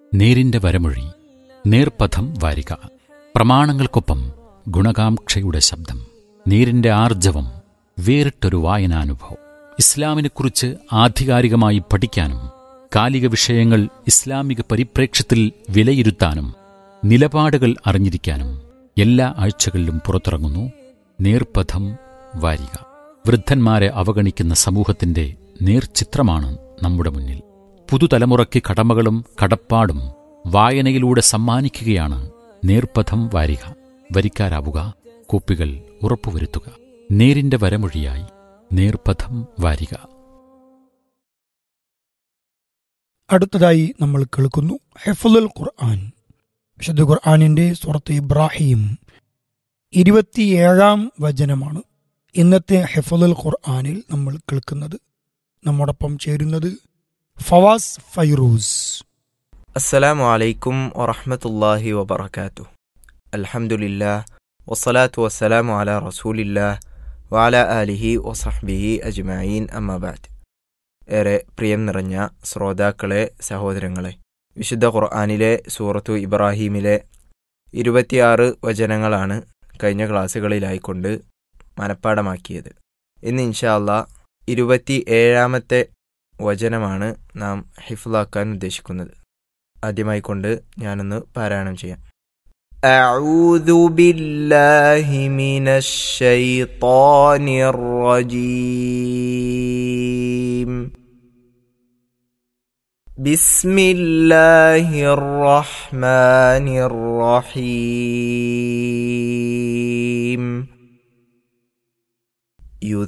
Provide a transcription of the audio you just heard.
നേരിന്റെ വരമൊഴി നേർപഥം വാരിക പ്രമാണങ്ങൾക്കൊപ്പം ഗുണകാംക്ഷയുടെ ശബ്ദം നേരിന്റെ ആർജവം വേറിട്ടൊരു വായനാനുഭവം ഇസ്ലാമിനെക്കുറിച്ച് ആധികാരികമായി പഠിക്കാനും കാലിക വിഷയങ്ങൾ ഇസ്ലാമിക പരിപ്രേക്ഷ്യത്തിൽ വിലയിരുത്താനും നിലപാടുകൾ അറിഞ്ഞിരിക്കാനും എല്ലാ ആഴ്ചകളിലും പുറത്തിറങ്ങുന്നു നേർപഥം വാരിക വൃദ്ധന്മാരെ അവഗണിക്കുന്ന സമൂഹത്തിന്റെ നേർചിത്രമാണ് നമ്മുടെ മുന്നിൽ പുതുതലമുറയ്ക്ക് കടമകളും കടപ്പാടും വായനയിലൂടെ സമ്മാനിക്കുകയാണ് നേർപഥം വാരിക വരിക്കാരാവുക കോപ്പികൾ ഉറപ്പുവരുത്തുക നേരിന്റെ വരമൊഴിയായി നേർപഥം വാരിക അടുത്തതായി നമ്മൾ കേൾക്കുന്നു ഹെഫുൽ ഖുർആൻ വിശുദ്ധ ഖുർആാനിന്റെ സുറത്ത് ഇബ്രാഹിം ഇരുപത്തിയേഴാം വചനമാണ് ഇന്നത്തെ ഹെഫുൽ ഖുർആനിൽ നമ്മൾ കേൾക്കുന്നത് നമ്മോടൊപ്പം ചേരുന്നത് ഫവാസ് ഫൈറൂസ് السلام عليكم ورحمة الله وبركاته الحمد لله والصلاة والسلام على رسول الله وعلى آله وصحبه أجمعين أما بعد ഏറെ പ്രിയം നിറഞ്ഞ ശ്രോതാക്കളെ സഹോദരങ്ങളെ വിശുദ്ധ ഖുർആാനിലെ സൂറത്തു ഇബ്രാഹീമിലെ ഇരുപത്തിയാറ് വചനങ്ങളാണ് കഴിഞ്ഞ ക്ലാസ്സുകളിലായിക്കൊണ്ട് മനഃപ്പാടമാക്കിയത് ഇന്ന് ഇൻഷാല്ല ഇരുപത്തി ഏഴാമത്തെ വചനമാണ് നാം ഹിഫ്ലാക്കാൻ ഉദ്ദേശിക്കുന്നത് ആദ്യമായി കൊണ്ട് ഞാനൊന്ന് പാരായണം ചെയ്യാം أعوذ بالله من الشيطان الرجيم بسم الله الرحمن الرحيم